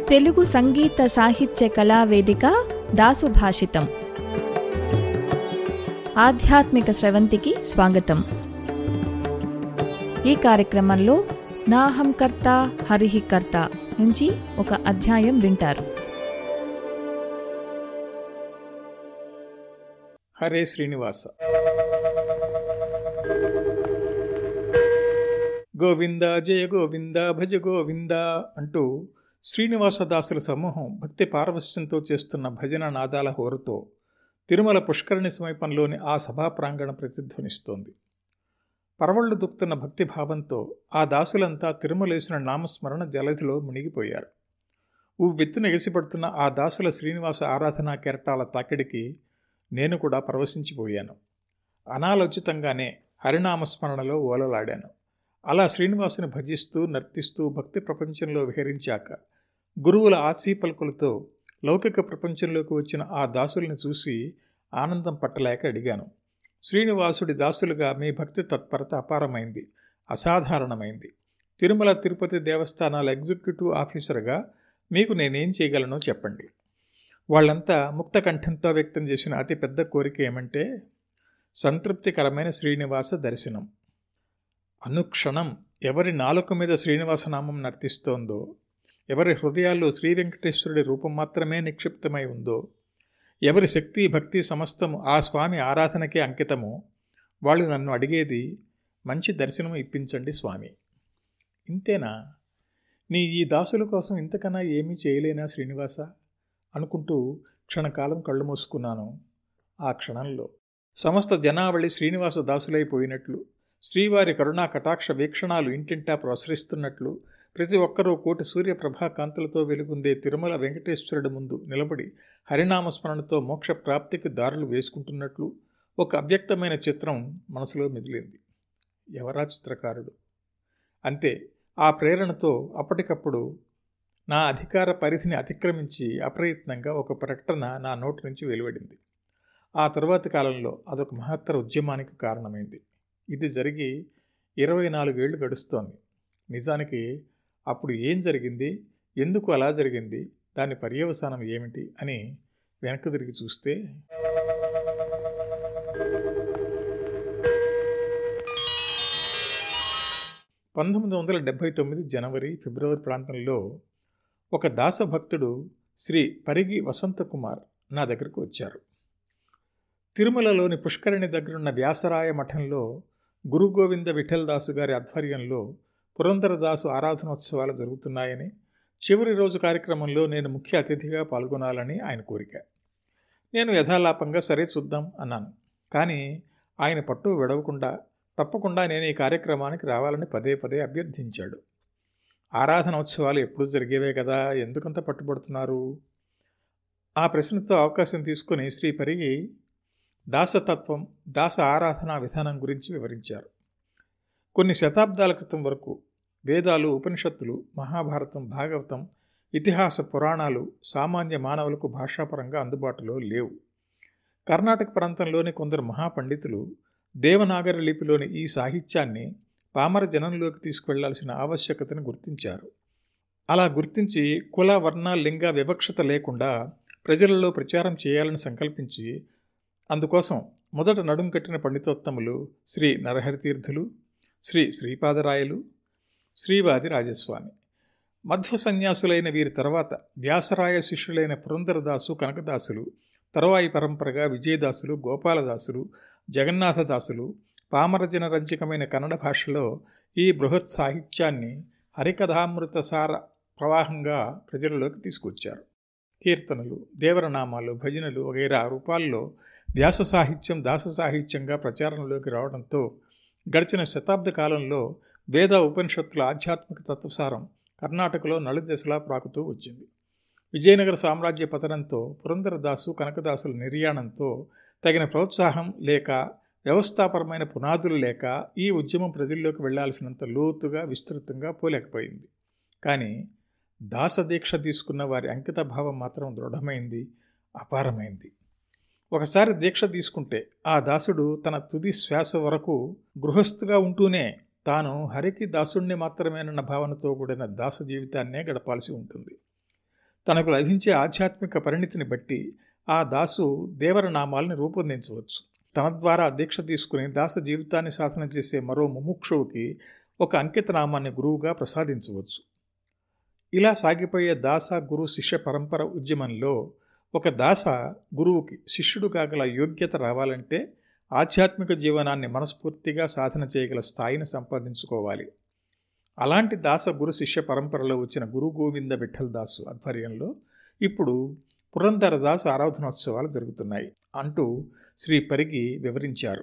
తెలుగు సంగీత సాహిత్య కళా వేదిక దాసు భాషితం ఆధ్యాత్మిక స్రవంతికి స్వాగతం ఈ కార్యక్రమంలో నాహం కర్త హరిహి కర్త నుంచి ఒక అధ్యాయం వింటారు హరే శ్రీనివాస గోవింద జయ గోవింద భజ గోవింద అంటూ శ్రీనివాసదాసుల సమూహం భక్తి పారవశ్యంతో చేస్తున్న భజన నాదాల హోరుతో తిరుమల పుష్కరిణి సమీపంలోని ఆ సభా ప్రాంగణం ప్రతిధ్వనిస్తోంది పరవళ్లు దుక్కుతున్న భక్తిభావంతో ఆ దాసులంతా తిరుమలేసిన నామస్మరణ జలధిలో మునిగిపోయారు ఉవ్వెత్తున ఎగిసిపడుతున్న ఆ దాసుల శ్రీనివాస ఆరాధనా కెరటాల తాకిడికి నేను కూడా పరవశించిపోయాను అనాలోచితంగానే హరినామస్మరణలో ఓలలాడాను అలా శ్రీనివాసుని భజిస్తూ నర్తిస్తూ భక్తి ప్రపంచంలో విహరించాక గురువుల ఆశీ పలుకులతో లౌకిక ప్రపంచంలోకి వచ్చిన ఆ దాసుల్ని చూసి ఆనందం పట్టలేక అడిగాను శ్రీనివాసుడి దాసులుగా మీ భక్తి తత్పరత అపారమైంది అసాధారణమైంది తిరుమల తిరుపతి దేవస్థానాల ఎగ్జిక్యూటివ్ ఆఫీసర్గా మీకు నేనేం చేయగలనో చెప్పండి వాళ్ళంతా ముక్త కంఠంతో వ్యక్తం చేసిన అతి పెద్ద కోరిక ఏమంటే సంతృప్తికరమైన శ్రీనివాస దర్శనం అనుక్షణం ఎవరి నాలుక మీద శ్రీనివాసనామం నర్తిస్తోందో ఎవరి హృదయాల్లో శ్రీ వెంకటేశ్వరుడి రూపం మాత్రమే నిక్షిప్తమై ఉందో ఎవరి శక్తి భక్తి సమస్తము ఆ స్వామి ఆరాధనకే అంకితమో వాళ్ళు నన్ను అడిగేది మంచి దర్శనం ఇప్పించండి స్వామి ఇంతేనా నీ ఈ దాసుల కోసం ఇంతకన్నా ఏమీ చేయలేనా శ్రీనివాస అనుకుంటూ క్షణకాలం కళ్ళు మూసుకున్నాను ఆ క్షణంలో సమస్త జనావళి శ్రీనివాస దాసులైపోయినట్లు శ్రీవారి కరుణా కటాక్ష వీక్షణాలు ఇంటింటా ప్రసరిస్తున్నట్లు ప్రతి ఒక్కరూ కోటి సూర్యప్రభా కాంతులతో వెలుగుందే తిరుమల వెంకటేశ్వరుడి ముందు నిలబడి హరినామస్మరణతో మోక్ష ప్రాప్తికి దారులు వేసుకుంటున్నట్లు ఒక అవ్యక్తమైన చిత్రం మనసులో మిగిలింది ఎవరా చిత్రకారుడు అంతే ఆ ప్రేరణతో అప్పటికప్పుడు నా అధికార పరిధిని అతిక్రమించి అప్రయత్నంగా ఒక ప్రకటన నా నోటి నుంచి వెలువడింది ఆ తరువాతి కాలంలో అదొక మహత్తర ఉద్యమానికి కారణమైంది ఇది జరిగి ఇరవై నాలుగేళ్లు గడుస్తోంది నిజానికి అప్పుడు ఏం జరిగింది ఎందుకు అలా జరిగింది దాని పర్యవసానం ఏమిటి అని వెనక్కి తిరిగి చూస్తే పంతొమ్మిది వందల డెబ్భై తొమ్మిది జనవరి ఫిబ్రవరి ప్రాంతంలో ఒక దాసభక్తుడు శ్రీ పరిగి వసంతకుమార్ నా దగ్గరకు వచ్చారు తిరుమలలోని పుష్కరిణి దగ్గరున్న వ్యాసరాయ మఠంలో గురు గోవింద విఠలదాసు గారి ఆధ్వర్యంలో పురంధరదాసు ఆరాధనోత్సవాలు జరుగుతున్నాయని చివరి రోజు కార్యక్రమంలో నేను ముఖ్య అతిథిగా పాల్గొనాలని ఆయన కోరిక నేను యథాలాపంగా సరే చూద్దాం అన్నాను కానీ ఆయన పట్టు విడవకుండా తప్పకుండా నేను ఈ కార్యక్రమానికి రావాలని పదే పదే అభ్యర్థించాడు ఆరాధనోత్సవాలు ఎప్పుడు జరిగేవే కదా ఎందుకంత పట్టుబడుతున్నారు ఆ ప్రశ్నతో అవకాశం తీసుకుని శ్రీ పరిగి దాసతత్వం దాస ఆరాధనా విధానం గురించి వివరించారు కొన్ని శతాబ్దాల క్రితం వరకు వేదాలు ఉపనిషత్తులు మహాభారతం భాగవతం ఇతిహాస పురాణాలు సామాన్య మానవులకు భాషాపరంగా అందుబాటులో లేవు కర్ణాటక ప్రాంతంలోని కొందరు మహాపండితులు దేవనాగరి లిపిలోని ఈ సాహిత్యాన్ని పామర జనంలోకి తీసుకువెళ్లాల్సిన ఆవశ్యకతను గుర్తించారు అలా గుర్తించి కుల వర్ణ లింగ వివక్షత లేకుండా ప్రజలలో ప్రచారం చేయాలని సంకల్పించి అందుకోసం మొదట నడుం కట్టిన పండితోత్తములు శ్రీ నరహరితీర్థులు శ్రీ శ్రీపాదరాయలు శ్రీవాది రాజస్వామి మధ్వ సన్యాసులైన వీరి తర్వాత వ్యాసరాయ శిష్యులైన పురంధరదాసు కనకదాసులు తరువాయి పరంపరగా విజయదాసులు గోపాలదాసులు జగన్నాథదాసులు పామరజన రంజకమైన కన్నడ భాషలో ఈ బృహత్ సాహిత్యాన్ని హరికథామృత సార ప్రవాహంగా ప్రజలలోకి తీసుకొచ్చారు కీర్తనలు దేవరనామాలు భజనలు వగైరా రూపాల్లో వ్యాస సాహిత్యం దాస సాహిత్యంగా ప్రచారంలోకి రావడంతో గడిచిన శతాబ్ద కాలంలో వేద ఉపనిషత్తుల ఆధ్యాత్మిక తత్వసారం కర్ణాటకలో నలుదశలా ప్రాకుతూ వచ్చింది విజయనగర సామ్రాజ్య పతనంతో పురంధరదాసు కనకదాసుల నిర్యాణంతో తగిన ప్రోత్సాహం లేక వ్యవస్థాపరమైన పునాదులు లేక ఈ ఉద్యమం ప్రజల్లోకి వెళ్లాల్సినంత లోతుగా విస్తృతంగా పోలేకపోయింది కానీ దాసదీక్ష తీసుకున్న వారి అంకిత భావం మాత్రం దృఢమైంది అపారమైంది ఒకసారి దీక్ష తీసుకుంటే ఆ దాసుడు తన తుది శ్వాస వరకు గృహస్థుగా ఉంటూనే తాను హరికి దాసుణ్ణి మాత్రమేనన్న భావనతో కూడిన దాస జీవితాన్నే గడపాల్సి ఉంటుంది తనకు లభించే ఆధ్యాత్మిక పరిణితిని బట్టి ఆ దాసు దేవర నామాల్ని రూపొందించవచ్చు తన ద్వారా దీక్ష తీసుకుని దాస జీవితాన్ని సాధన చేసే మరో ముముక్షువుకి ఒక అంకిత నామాన్ని గురువుగా ప్రసాదించవచ్చు ఇలా సాగిపోయే దాస గురు శిష్య పరంపర ఉద్యమంలో ఒక దాస గురువుకి శిష్యుడు కాగల యోగ్యత రావాలంటే ఆధ్యాత్మిక జీవనాన్ని మనస్ఫూర్తిగా సాధన చేయగల స్థాయిని సంపాదించుకోవాలి అలాంటి దాస గురు శిష్య పరంపరలో వచ్చిన గురు గోవింద విఠల్ దాసు ఆధ్వర్యంలో ఇప్పుడు పురంధర దాసు ఆరాధనోత్సవాలు జరుగుతున్నాయి అంటూ శ్రీ పరిగి వివరించారు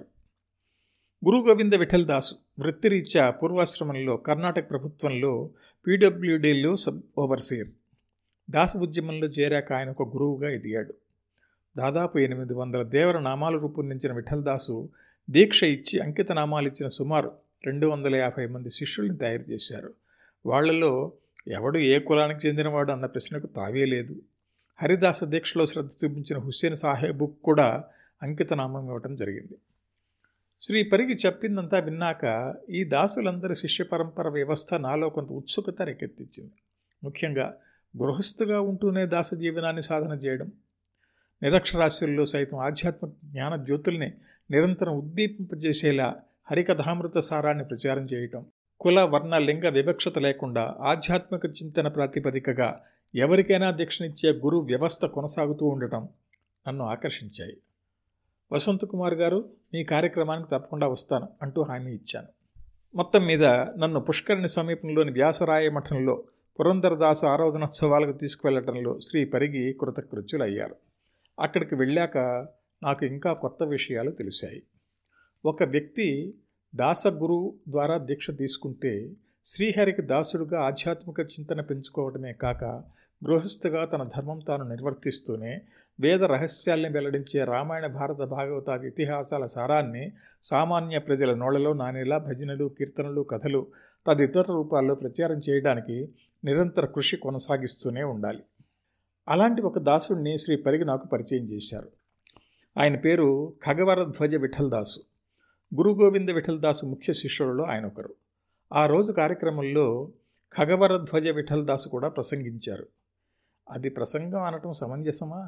గురు గోవింద విఠల్ దాసు వృత్తిరీత్యా పూర్వాశ్రమంలో కర్ణాటక ప్రభుత్వంలో పీడబ్ల్యూడీలో సబ్ ఓవర్సీర్ దాస ఉద్యమంలో చేరాక ఆయన ఒక గురువుగా ఎదిగాడు దాదాపు ఎనిమిది వందల దేవర నామాలు రూపొందించిన విఠల్దాసు దీక్ష ఇచ్చి అంకిత నామాలు ఇచ్చిన సుమారు రెండు వందల యాభై మంది శిష్యుల్ని తయారు చేశారు వాళ్లలో ఎవడు ఏ కులానికి చెందినవాడు అన్న ప్రశ్నకు తావే లేదు హరిదాస దీక్షలో శ్రద్ధ చూపించిన హుస్సేన్ సాహెబ్ కూడా అంకిత నామం ఇవ్వటం జరిగింది శ్రీ పరిగి చెప్పిందంతా విన్నాక ఈ దాసులందరి శిష్య పరంపర వ్యవస్థ నాలో కొంత ఉత్సుకత రేకెత్తించింది ముఖ్యంగా గృహస్థుగా ఉంటూనే దాస జీవనాన్ని సాధన చేయడం నిరక్షరాస్యుల్లో సైతం ఆధ్యాత్మిక జ్ఞాన జ్యోతుల్ని నిరంతరం ఉద్దీపింపజేసేలా హరికథామృత సారాన్ని ప్రచారం చేయటం కుల వర్ణ లింగ వివక్షత లేకుండా ఆధ్యాత్మిక చింతన ప్రాతిపదికగా ఎవరికైనా దీక్షనిచ్చే గురు వ్యవస్థ కొనసాగుతూ ఉండటం నన్ను ఆకర్షించాయి వసంత్ కుమార్ గారు మీ కార్యక్రమానికి తప్పకుండా వస్తాను అంటూ హామీ ఇచ్చాను మొత్తం మీద నన్ను పుష్కరిణి సమీపంలోని వ్యాసరాయ మఠంలో పురంధరదాసు ఆరాధనోత్సవాలకు తీసుకువెళ్లటంలో శ్రీ పరిగి కృతకృత్యులయ్యారు అక్కడికి వెళ్ళాక నాకు ఇంకా కొత్త విషయాలు తెలిసాయి ఒక వ్యక్తి దాసగురు ద్వారా దీక్ష తీసుకుంటే శ్రీహరికి దాసుడుగా ఆధ్యాత్మిక చింతన పెంచుకోవడమే కాక గృహస్థుగా తన ధర్మం తాను నిర్వర్తిస్తూనే వేద రహస్యాల్ని వెల్లడించే రామాయణ భారత భాగవతాది ఇతిహాసాల సారాన్ని సామాన్య ప్రజల నోళ్లలో నానేలా భజనలు కీర్తనలు కథలు తదితర రూపాల్లో ప్రచారం చేయడానికి నిరంతర కృషి కొనసాగిస్తూనే ఉండాలి అలాంటి ఒక దాసుడిని శ్రీ పరిగి నాకు పరిచయం చేశారు ఆయన పేరు ఖగవర ధ్వజ విఠల్ దాసు గురు గోవింద విఠల్ దాసు ముఖ్య శిష్యులలో ఆయన ఒకరు ఆ రోజు కార్యక్రమంలో ఖగవర ధ్వజ విఠల్ దాసు కూడా ప్రసంగించారు అది ప్రసంగం అనటం సమంజసమా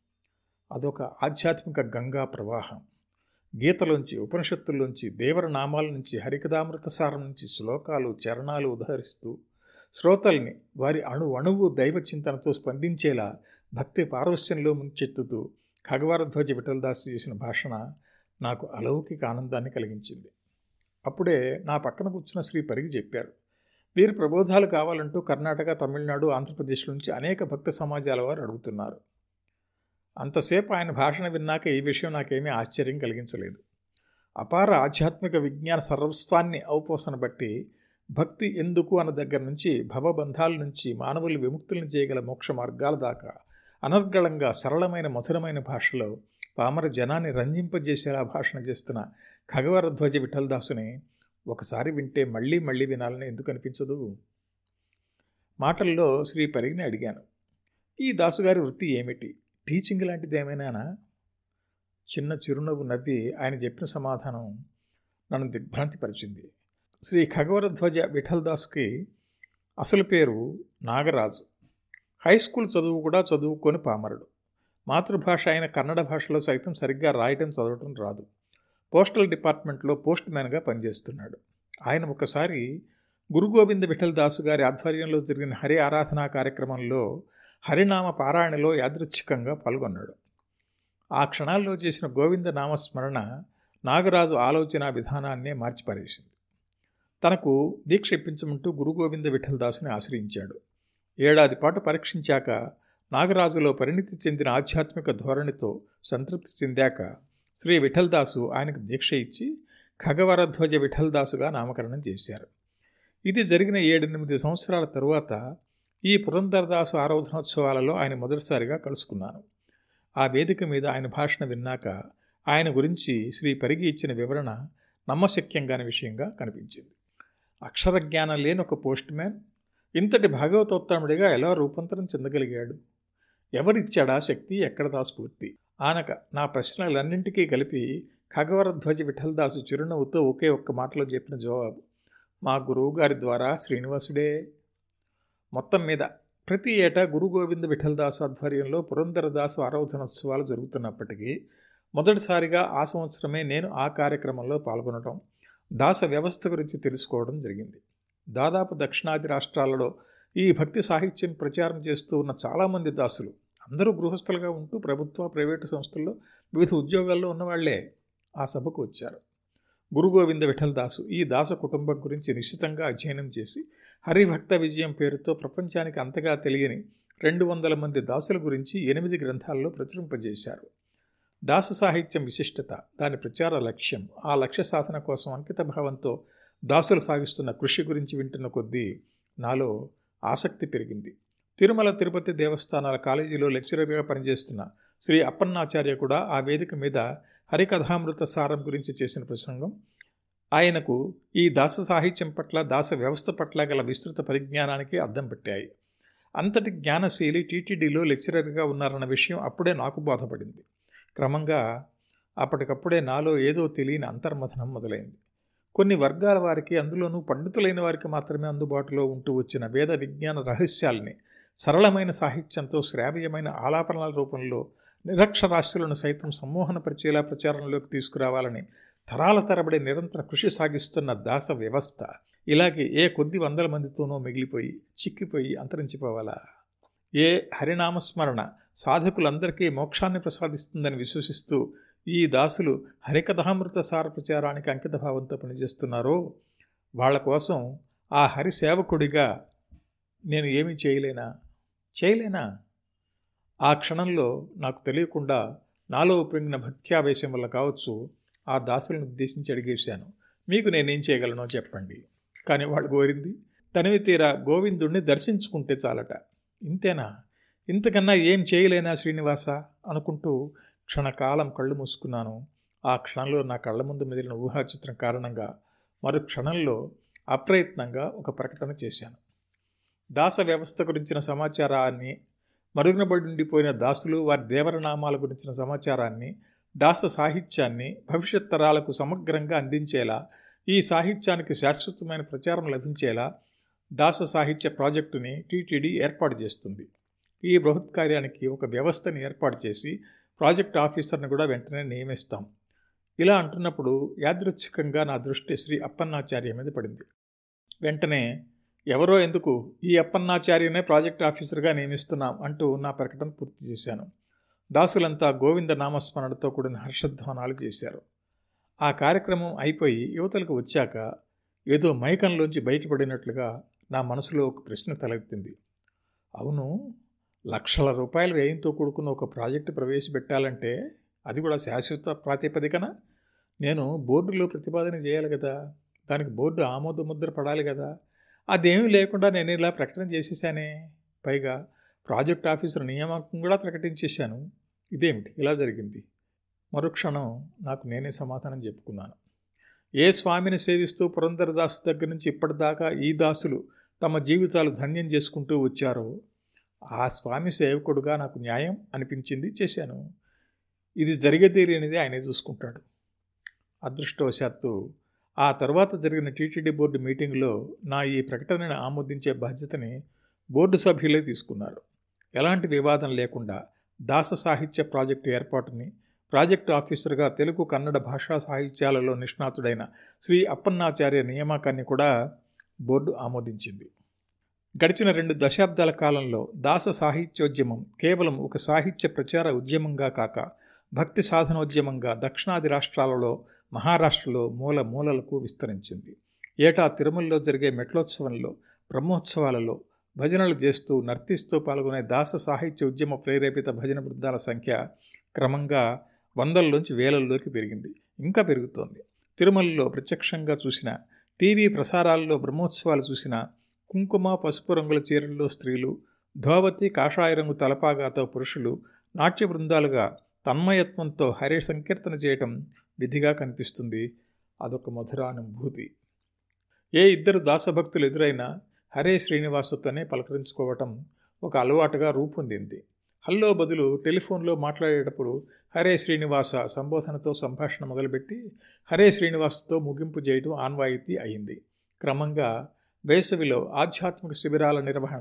అదొక ఆధ్యాత్మిక గంగా ప్రవాహం గీతలోంచి ఉపనిషత్తుల్లోంచి దేవర నామాల నుంచి హరికథామృత సారం నుంచి శ్లోకాలు చరణాలు ఉదహరిస్తూ శ్రోతల్ని వారి అణు అణువు దైవ చింతనతో స్పందించేలా భక్తి పారవస్యంలో ముంచెత్తుతూ ఖగవారధ్వజ విఠలదాసు చేసిన భాషణ నాకు అలౌకిక ఆనందాన్ని కలిగించింది అప్పుడే నా పక్కన కూర్చున్న శ్రీ పరిగి చెప్పారు వీరి ప్రబోధాలు కావాలంటూ కర్ణాటక తమిళనాడు ఆంధ్రప్రదేశ్ నుంచి అనేక భక్త సమాజాల వారు అడుగుతున్నారు అంతసేపు ఆయన భాషణ విన్నాక ఈ విషయం నాకేమీ ఆశ్చర్యం కలిగించలేదు అపార ఆధ్యాత్మిక విజ్ఞాన సర్వస్వాన్ని ఔపోసన బట్టి భక్తి ఎందుకు అన్న దగ్గర నుంచి భవబంధాల నుంచి మానవులు విముక్తులను చేయగల మోక్ష మార్గాల దాకా అనర్గళంగా సరళమైన మధురమైన భాషలో పామర జనాన్ని రంజింపజేసేలా భాషణ చేస్తున్న ఖగవరధ్వజ విఠలదాసుని ఒకసారి వింటే మళ్ళీ మళ్ళీ వినాలని ఎందుకు అనిపించదు మాటల్లో శ్రీ పరిగిని అడిగాను ఈ దాసుగారి వృత్తి ఏమిటి టీచింగ్ లాంటిది ఏమైనా చిన్న చిరునవ్వు నవ్వి ఆయన చెప్పిన సమాధానం నన్ను దిగ్భ్రాంతిపరిచింది శ్రీ ఖగవరధ్వజ విఠల్దాస్కి అసలు పేరు నాగరాజు హై స్కూల్ చదువు కూడా చదువుకొని పామరుడు మాతృభాష అయిన కన్నడ భాషలో సైతం సరిగ్గా రాయటం చదవటం రాదు పోస్టల్ డిపార్ట్మెంట్లో పోస్ట్ మ్యాన్గా పనిచేస్తున్నాడు ఆయన ఒకసారి గురు గోవింద విఠల్ దాసు గారి ఆధ్వర్యంలో జరిగిన హరి ఆరాధనా కార్యక్రమంలో హరినామ పారాయణలో యాదృచ్ఛికంగా పాల్గొన్నాడు ఆ క్షణాల్లో చేసిన గోవింద నామస్మరణ నాగరాజు ఆలోచన విధానాన్నే మార్చిపారేసింది తనకు దీక్ష ఇప్పించమంటూ గురు గోవింద విఠల్ దాసుని ఆశ్రయించాడు ఏడాది పాటు పరీక్షించాక నాగరాజులో పరిణితి చెందిన ఆధ్యాత్మిక ధోరణితో సంతృప్తి చెందాక శ్రీ విఠల్దాసు ఆయనకు దీక్ష ఇచ్చి ఖగవరధ్వజ విఠల్దాసుగా నామకరణం చేశారు ఇది జరిగిన ఏడెనిమిది సంవత్సరాల తరువాత ఈ పురంధరదాసు ఆరాధనోత్సవాలలో ఆయన మొదటిసారిగా కలుసుకున్నాను ఆ వేదిక మీద ఆయన భాషణ విన్నాక ఆయన గురించి శ్రీ పరిగి ఇచ్చిన వివరణ నమ్మశక్యంగాని విషయంగా కనిపించింది అక్షర జ్ఞానం లేని ఒక పోస్ట్ మ్యాన్ ఇంతటి భాగవతోత్తముడిగా ఎలా రూపాంతరం చెందగలిగాడు ఎవరిచ్చాడా శక్తి ఎక్కడదా స్ఫూర్తి ఆనక నా ప్రశ్నలన్నింటికీ కలిపి ఖగవరధ్వజ విఠలదాసు చిరునవ్వుతో ఒకే ఒక్క మాటలో చెప్పిన జవాబు మా గురువుగారి ద్వారా శ్రీనివాసుడే మొత్తం మీద ప్రతి ఏటా గురు గోవింద విఠలదాస్ ఆధ్వర్యంలో పురంధరదాసు ఆరాధనోత్సవాలు జరుగుతున్నప్పటికీ మొదటిసారిగా ఆ సంవత్సరమే నేను ఆ కార్యక్రమంలో పాల్గొనడం దాస వ్యవస్థ గురించి తెలుసుకోవడం జరిగింది దాదాపు దక్షిణాది రాష్ట్రాలలో ఈ భక్తి సాహిత్యం ప్రచారం చేస్తూ ఉన్న చాలామంది దాసులు అందరూ గృహస్థులుగా ఉంటూ ప్రభుత్వ ప్రైవేటు సంస్థల్లో వివిధ ఉద్యోగాల్లో ఉన్నవాళ్లే ఆ సభకు వచ్చారు గురు గోవింద విఠలదాసు ఈ దాస కుటుంబం గురించి నిశ్చితంగా అధ్యయనం చేసి హరిభక్త విజయం పేరుతో ప్రపంచానికి అంతగా తెలియని రెండు వందల మంది దాసుల గురించి ఎనిమిది గ్రంథాల్లో ప్రచురింపజేశారు దాస సాహిత్యం విశిష్టత దాని ప్రచార లక్ష్యం ఆ లక్ష్య సాధన కోసం అంకిత భావంతో దాసులు సాగిస్తున్న కృషి గురించి వింటున్న కొద్దీ నాలో ఆసక్తి పెరిగింది తిరుమల తిరుపతి దేవస్థానాల కాలేజీలో లెక్చరర్గా పనిచేస్తున్న శ్రీ అప్పన్నాచార్య కూడా ఆ వేదిక మీద హరికథామృత సారం గురించి చేసిన ప్రసంగం ఆయనకు ఈ దాస సాహిత్యం పట్ల దాస వ్యవస్థ పట్ల గల విస్తృత పరిజ్ఞానానికి అద్దం పెట్టాయి అంతటి జ్ఞానశీలి టీటీడీలో లెక్చరర్గా ఉన్నారన్న విషయం అప్పుడే నాకు బోధపడింది క్రమంగా అప్పటికప్పుడే నాలో ఏదో తెలియని అంతర్మథనం మొదలైంది కొన్ని వర్గాల వారికి అందులోనూ పండితులైన వారికి మాత్రమే అందుబాటులో ఉంటూ వచ్చిన వేద విజ్ఞాన రహస్యాల్ని సరళమైన సాహిత్యంతో శ్రావ్యమైన ఆలాపనల రూపంలో నిరక్షరాస్యులను సైతం సమ్మోహనపరిచేలా ప్రచారంలోకి తీసుకురావాలని తరాల తరబడి నిరంతర కృషి సాగిస్తున్న దాస వ్యవస్థ ఇలాగే ఏ కొద్ది వందల మందితోనో మిగిలిపోయి చిక్కిపోయి అంతరించిపోవాలా ఏ హరినామస్మరణ సాధకులందరికీ మోక్షాన్ని ప్రసాదిస్తుందని విశ్వసిస్తూ ఈ దాసులు హరికథామృత సార ప్రచారానికి అంకితభావంతో పనిచేస్తున్నారో వాళ్ళ కోసం ఆ హరి సేవకుడిగా నేను ఏమీ చేయలేనా చేయలేనా ఆ క్షణంలో నాకు తెలియకుండా నాలో ఉపయోగిన భక్త్యావేశం వల్ల కావచ్చు ఆ దాసులను ఉద్దేశించి అడిగేశాను మీకు నేనేం చేయగలనో చెప్పండి కానీ వాళ్ళు కోరింది తనివి తీరా గోవిందుణ్ణి దర్శించుకుంటే చాలట ఇంతేనా ఇంతకన్నా ఏం చేయలేనా శ్రీనివాస అనుకుంటూ క్షణకాలం కళ్ళు మూసుకున్నాను ఆ క్షణంలో నా కళ్ళ ముందు మెదిలిన ఊహాచిత్రం కారణంగా మరు క్షణంలో అప్రయత్నంగా ఒక ప్రకటన చేశాను దాస వ్యవస్థ గురించిన సమాచారాన్ని మరుగునబడి ఉండిపోయిన దాసులు వారి దేవరనామాల గురించిన సమాచారాన్ని దాస సాహిత్యాన్ని భవిష్యత్ తరాలకు సమగ్రంగా అందించేలా ఈ సాహిత్యానికి శాశ్వతమైన ప్రచారం లభించేలా దాస సాహిత్య ప్రాజెక్టుని టీటీడీ ఏర్పాటు చేస్తుంది ఈ బృహత్ కార్యానికి ఒక వ్యవస్థని ఏర్పాటు చేసి ప్రాజెక్ట్ ఆఫీసర్ని కూడా వెంటనే నియమిస్తాం ఇలా అంటున్నప్పుడు యాదృచ్ఛికంగా నా దృష్టి శ్రీ అప్పన్నాచార్య మీద పడింది వెంటనే ఎవరో ఎందుకు ఈ అప్పన్నాచార్యనే ప్రాజెక్ట్ ఆఫీసర్గా నియమిస్తున్నాం అంటూ నా ప్రకటన పూర్తి చేశాను దాసులంతా గోవింద నామస్మరణతో కూడిన హర్షధ్వానాలు చేశారు ఆ కార్యక్రమం అయిపోయి యువతలకు వచ్చాక ఏదో మైకంలోంచి బయటపడినట్లుగా నా మనసులో ఒక ప్రశ్న తలెత్తింది అవును లక్షల రూపాయల వ్యయంతో కూడుకున్న ఒక ప్రాజెక్టు ప్రవేశపెట్టాలంటే అది కూడా శాశ్వత ప్రాతిపదికన నేను బోర్డులో ప్రతిపాదన చేయాలి కదా దానికి బోర్డు ఆమోద ముద్ర పడాలి కదా అదేమీ లేకుండా నేను ఇలా ప్రకటన చేసేసానే పైగా ప్రాజెక్ట్ ఆఫీసర్ నియామకం కూడా ప్రకటించేశాను ఇదేమిటి ఇలా జరిగింది మరుక్షణం నాకు నేనే సమాధానం చెప్పుకున్నాను ఏ స్వామిని సేవిస్తూ పురంధరదాసు దగ్గర నుంచి ఇప్పటిదాకా ఈ దాసులు తమ జీవితాలు ధన్యం చేసుకుంటూ వచ్చారో ఆ స్వామి సేవకుడుగా నాకు న్యాయం అనిపించింది చేశాను ఇది జరిగేదేలేనిది ఆయనే చూసుకుంటాడు అదృష్టవశాత్తు ఆ తర్వాత జరిగిన టీటీడీ బోర్డు మీటింగ్లో నా ఈ ప్రకటనను ఆమోదించే బాధ్యతని బోర్డు సభ్యులే తీసుకున్నారు ఎలాంటి వివాదం లేకుండా దాస సాహిత్య ప్రాజెక్టు ఏర్పాటుని ప్రాజెక్టు ఆఫీసర్గా తెలుగు కన్నడ భాషా సాహిత్యాలలో నిష్ణాతుడైన శ్రీ అప్పన్నాచార్య నియామకాన్ని కూడా బోర్డు ఆమోదించింది గడిచిన రెండు దశాబ్దాల కాలంలో దాస సాహిత్యోద్యమం కేవలం ఒక సాహిత్య ప్రచార ఉద్యమంగా కాక భక్తి సాధనోద్యమంగా దక్షిణాది రాష్ట్రాలలో మహారాష్ట్రలో మూల మూలలకు విస్తరించింది ఏటా తిరుమలలో జరిగే మెట్లోత్సవంలో బ్రహ్మోత్సవాలలో భజనలు చేస్తూ నర్తిస్తూ పాల్గొనే దాస సాహిత్య ఉద్యమ ప్రేరేపిత భజన బృందాల సంఖ్య క్రమంగా వందల్లోంచి వేలల్లోకి పెరిగింది ఇంకా పెరుగుతోంది తిరుమలలో ప్రత్యక్షంగా చూసిన టీవీ ప్రసారాల్లో బ్రహ్మోత్సవాలు చూసిన కుంకుమ పసుపు రంగుల చీరల్లో స్త్రీలు ధోవతి కాషాయ రంగు తలపాగాతో పురుషులు నాట్య బృందాలుగా తన్మయత్వంతో హరి సంకీర్తన చేయటం విధిగా కనిపిస్తుంది అదొక మధురానుభూతి ఏ ఇద్దరు దాసభక్తులు ఎదురైనా హరే శ్రీనివాసతోనే పలకరించుకోవటం ఒక అలవాటుగా రూపొందింది హల్లో బదులు టెలిఫోన్లో మాట్లాడేటప్పుడు హరే శ్రీనివాస సంబోధనతో సంభాషణ మొదలుపెట్టి హరే శ్రీనివాసతో ముగింపు చేయడం ఆన్వాయితీ అయింది క్రమంగా వేసవిలో ఆధ్యాత్మిక శిబిరాల నిర్వహణ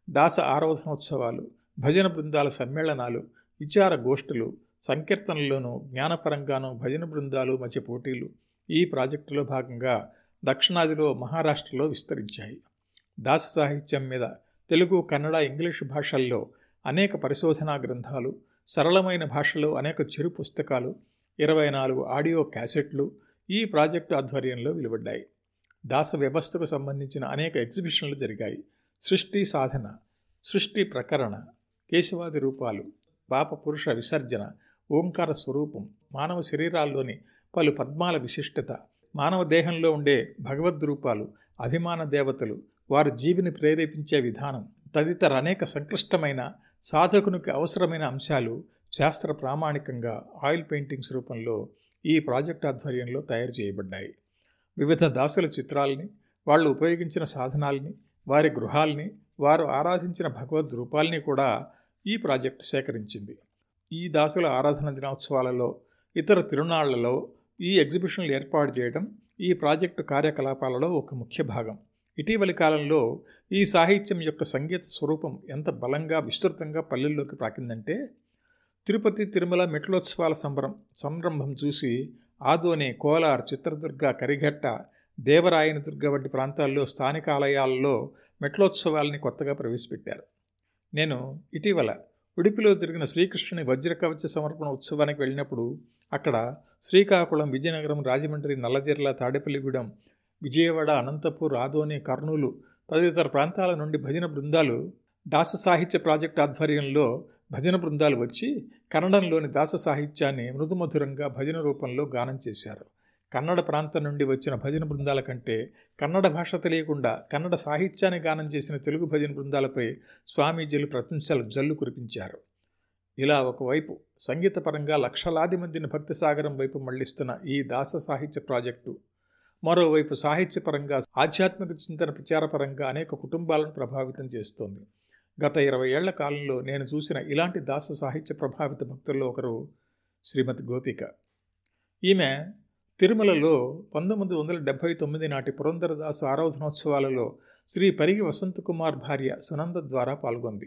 దాస ఆరాధనోత్సవాలు భజన బృందాల సమ్మేళనాలు విచార గోష్ఠులు సంకీర్తనల్లోనూ జ్ఞానపరంగానూ భజన బృందాలు మధ్య పోటీలు ఈ ప్రాజెక్టులో భాగంగా దక్షిణాదిలో మహారాష్ట్రలో విస్తరించాయి దాస సాహిత్యం మీద తెలుగు కన్నడ ఇంగ్లీషు భాషల్లో అనేక పరిశోధనా గ్రంథాలు సరళమైన భాషలో అనేక చిరు పుస్తకాలు ఇరవై నాలుగు ఆడియో క్యాసెట్లు ఈ ప్రాజెక్టు ఆధ్వర్యంలో వెలువడ్డాయి దాస వ్యవస్థకు సంబంధించిన అనేక ఎగ్జిబిషన్లు జరిగాయి సృష్టి సాధన సృష్టి ప్రకరణ కేశవాది రూపాలు పాప పురుష విసర్జన ఓంకార స్వరూపం మానవ శరీరాల్లోని పలు పద్మాల విశిష్టత మానవ దేహంలో ఉండే భగవద్ రూపాలు అభిమాన దేవతలు వారి జీవిని ప్రేరేపించే విధానం తదితర అనేక సంక్లిష్టమైన సాధకునికి అవసరమైన అంశాలు శాస్త్ర ప్రామాణికంగా ఆయిల్ పెయింటింగ్స్ రూపంలో ఈ ప్రాజెక్ట్ ఆధ్వర్యంలో తయారు చేయబడ్డాయి వివిధ దాసుల చిత్రాల్ని వాళ్ళు ఉపయోగించిన సాధనాల్ని వారి గృహాల్ని వారు ఆరాధించిన భగవద్ రూపాల్ని కూడా ఈ ప్రాజెక్ట్ సేకరించింది ఈ దాసుల ఆరాధన దినోత్సవాలలో ఇతర తిరునాళ్లలో ఈ ఎగ్జిబిషన్లు ఏర్పాటు చేయడం ఈ ప్రాజెక్టు కార్యకలాపాలలో ఒక ముఖ్య భాగం ఇటీవలి కాలంలో ఈ సాహిత్యం యొక్క సంగీత స్వరూపం ఎంత బలంగా విస్తృతంగా పల్లెల్లోకి ప్రాకిందంటే తిరుపతి తిరుమల మెట్లోత్సవాల సంబరం సంరంభం చూసి ఆదోని కోలార్ చిత్రదుర్గ కరిఘట్ట దేవరాయనదుర్గ వంటి ప్రాంతాల్లో స్థానిక ఆలయాల్లో మెట్లోత్సవాల్ని కొత్తగా ప్రవేశపెట్టారు నేను ఇటీవల ఉడిపిలో జరిగిన శ్రీకృష్ణుని వజ్రకవచ సమర్పణ ఉత్సవానికి వెళ్ళినప్పుడు అక్కడ శ్రీకాకుళం విజయనగరం రాజమండ్రి నల్లజర్ల తాడేపల్లిగూడెం విజయవాడ అనంతపూర్ ఆదోని కర్నూలు తదితర ప్రాంతాల నుండి భజన బృందాలు దాస సాహిత్య ప్రాజెక్ట్ ఆధ్వర్యంలో భజన బృందాలు వచ్చి కన్నడంలోని దాస సాహిత్యాన్ని మృదుమధురంగా భజన రూపంలో గానం చేశారు కన్నడ ప్రాంతం నుండి వచ్చిన భజన బృందాల కంటే కన్నడ భాష తెలియకుండా కన్నడ సాహిత్యాన్ని గానం చేసిన తెలుగు భజన బృందాలపై స్వామీజీలు ప్రశంసలు జల్లు కురిపించారు ఇలా ఒకవైపు సంగీతపరంగా లక్షలాది మందిని భక్తి సాగరం వైపు మళ్లిస్తున్న ఈ దాస సాహిత్య ప్రాజెక్టు మరోవైపు సాహిత్యపరంగా ఆధ్యాత్మిక చింతన ప్రచారపరంగా అనేక కుటుంబాలను ప్రభావితం చేస్తోంది గత ఇరవై ఏళ్ల కాలంలో నేను చూసిన ఇలాంటి దాస సాహిత్య ప్రభావిత భక్తుల్లో ఒకరు శ్రీమతి గోపిక ఈమె తిరుమలలో పంతొమ్మిది వందల డెబ్భై తొమ్మిది నాటి పురంధరదాసు ఆరాధనోత్సవాలలో శ్రీ పరిగి వసంతకుమార్ భార్య సునంద ద్వారా పాల్గొంది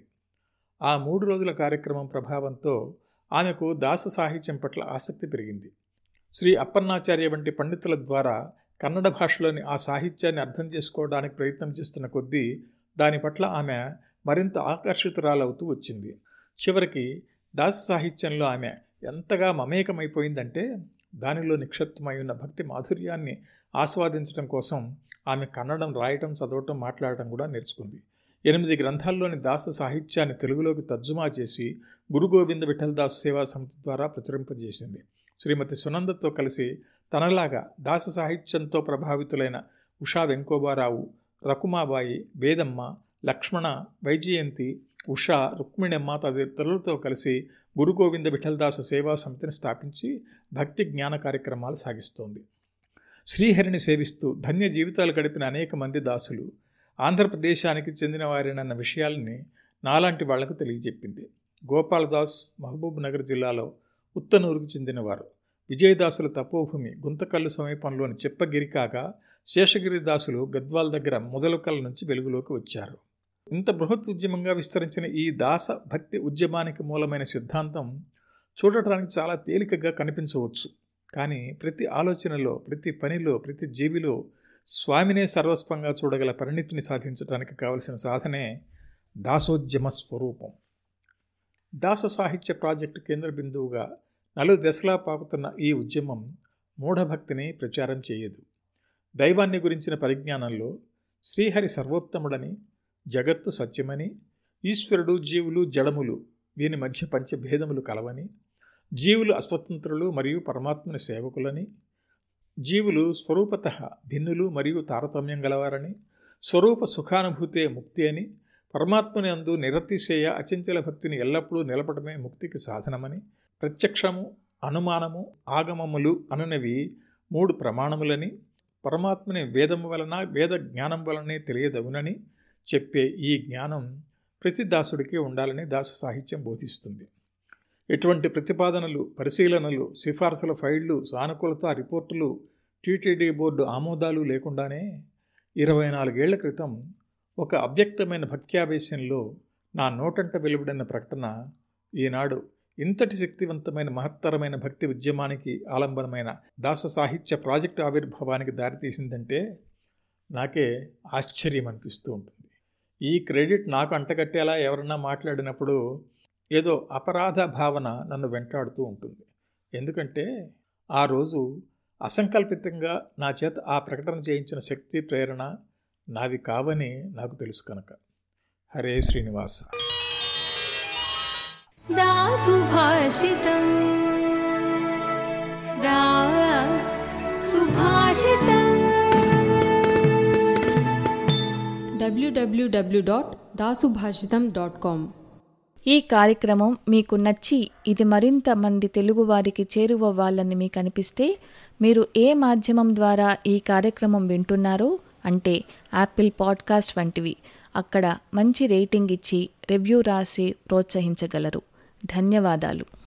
ఆ మూడు రోజుల కార్యక్రమం ప్రభావంతో ఆమెకు దాస సాహిత్యం పట్ల ఆసక్తి పెరిగింది శ్రీ అప్పన్నాచార్య వంటి పండితుల ద్వారా కన్నడ భాషలోని ఆ సాహిత్యాన్ని అర్థం చేసుకోవడానికి ప్రయత్నం చేస్తున్న కొద్దీ దాని పట్ల ఆమె మరింత ఆకర్షితురాలవుతూ వచ్చింది చివరికి దాస సాహిత్యంలో ఆమె ఎంతగా మమేకమైపోయిందంటే దానిలో నిక్షిప్తమై ఉన్న భక్తి మాధుర్యాన్ని ఆస్వాదించడం కోసం ఆమె కన్నడం రాయటం చదవటం మాట్లాడటం కూడా నేర్చుకుంది ఎనిమిది గ్రంథాల్లోని దాస సాహిత్యాన్ని తెలుగులోకి తర్జుమా చేసి గురు గోవింద విఠలదాస్ సేవా సమితి ద్వారా ప్రచురింపజేసింది శ్రీమతి సునందతో కలిసి తనలాగా దాస సాహిత్యంతో ప్రభావితులైన ఉషా వెంకోబారావు రకుమాబాయి వేదమ్మ లక్ష్మణ వైజయంతి ఉషా రుక్మిణమ్మ తదితరులతో కలిసి గురు గోవింద విఠలదాస సేవా సమితిని స్థాపించి భక్తి జ్ఞాన కార్యక్రమాలు సాగిస్తోంది శ్రీహరిని సేవిస్తూ ధన్య జీవితాలు గడిపిన అనేక మంది దాసులు ఆంధ్రప్రదేశానికి చెందిన వారినన్న విషయాల్ని నాలాంటి వాళ్లకు తెలియజెప్పింది గోపాలదాస్ మహబూబ్ నగర్ జిల్లాలో ఉత్తనూరుకు చెందినవారు విజయదాసుల తపోభూమి గుంతకల్లు సమీపంలోని చెప్పగిరి కాగా శేషగిరి దాసులు గద్వాల్ దగ్గర మొదలుకల్ల నుంచి వెలుగులోకి వచ్చారు ఇంత బృహత్ ఉద్యమంగా విస్తరించిన ఈ దాస భక్తి ఉద్యమానికి మూలమైన సిద్ధాంతం చూడటానికి చాలా తేలికగా కనిపించవచ్చు కానీ ప్రతి ఆలోచనలో ప్రతి పనిలో ప్రతి జీవిలో స్వామినే సర్వస్వంగా చూడగల పరిణితిని సాధించడానికి కావలసిన సాధనే దాసోద్యమ స్వరూపం దాస సాహిత్య ప్రాజెక్టు కేంద్ర బిందువుగా నలు దశలా పాకుతున్న ఈ ఉద్యమం మూఢభక్తిని ప్రచారం చేయదు దైవాన్ని గురించిన పరిజ్ఞానంలో శ్రీహరి సర్వోత్తముడని జగత్తు సత్యమని ఈశ్వరుడు జీవులు జడములు వీని మధ్య పంచభేదములు కలవని జీవులు అస్వతంత్రులు మరియు పరమాత్మని సేవకులని జీవులు స్వరూపత భిన్నులు మరియు తారతమ్యం గలవారని స్వరూప సుఖానుభూతే ముక్తి అని పరమాత్మని అందు నిరతిశేయ అచంచల భక్తిని ఎల్లప్పుడూ నిలపడమే ముక్తికి సాధనమని ప్రత్యక్షము అనుమానము ఆగమములు అనునవి మూడు ప్రమాణములని పరమాత్మని వేదము వలన వేద జ్ఞానం వలనే తెలియదవునని చెప్పే ఈ జ్ఞానం ప్రతి దాసుడికి ఉండాలని దాస సాహిత్యం బోధిస్తుంది ఎటువంటి ప్రతిపాదనలు పరిశీలనలు సిఫార్సుల ఫైళ్లు సానుకూలత రిపోర్టులు టీటీడీ బోర్డు ఆమోదాలు లేకుండానే ఇరవై నాలుగేళ్ల క్రితం ఒక అవ్యక్తమైన భక్త్యావేశంలో నా నోటంట వెలువడిన ప్రకటన ఈనాడు ఇంతటి శక్తివంతమైన మహత్తరమైన భక్తి ఉద్యమానికి ఆలంబనమైన దాస సాహిత్య ప్రాజెక్టు ఆవిర్భావానికి దారితీసిందంటే నాకే ఆశ్చర్యం అనిపిస్తూ ఉంటుంది ఈ క్రెడిట్ నాకు అంటగట్టేలా ఎవరన్నా మాట్లాడినప్పుడు ఏదో అపరాధ భావన నన్ను వెంటాడుతూ ఉంటుంది ఎందుకంటే ఆ రోజు అసంకల్పితంగా నా చేత ఆ ప్రకటన చేయించిన శక్తి ప్రేరణ నావి కావని నాకు తెలుసు కనుక హరే శ్రీనివాస दासुभाषितम् दा सुभाषितम् www.dasubhashitam.com ఈ కార్యక్రమం మీకు నచ్చి ఇది మరింత మంది తెలుగువారికి చేరువవ్వాలని మీకు అనిపిస్తే మీరు ఏ మాధ్యమం ద్వారా ఈ కార్యక్రమం వింటున్నారో అంటే యాపిల్ పాడ్కాస్ట్ వంటివి అక్కడ మంచి రేటింగ్ ఇచ్చి రివ్యూ రాసి ప్రోత్సహించగలరు ధన్యవాదాలు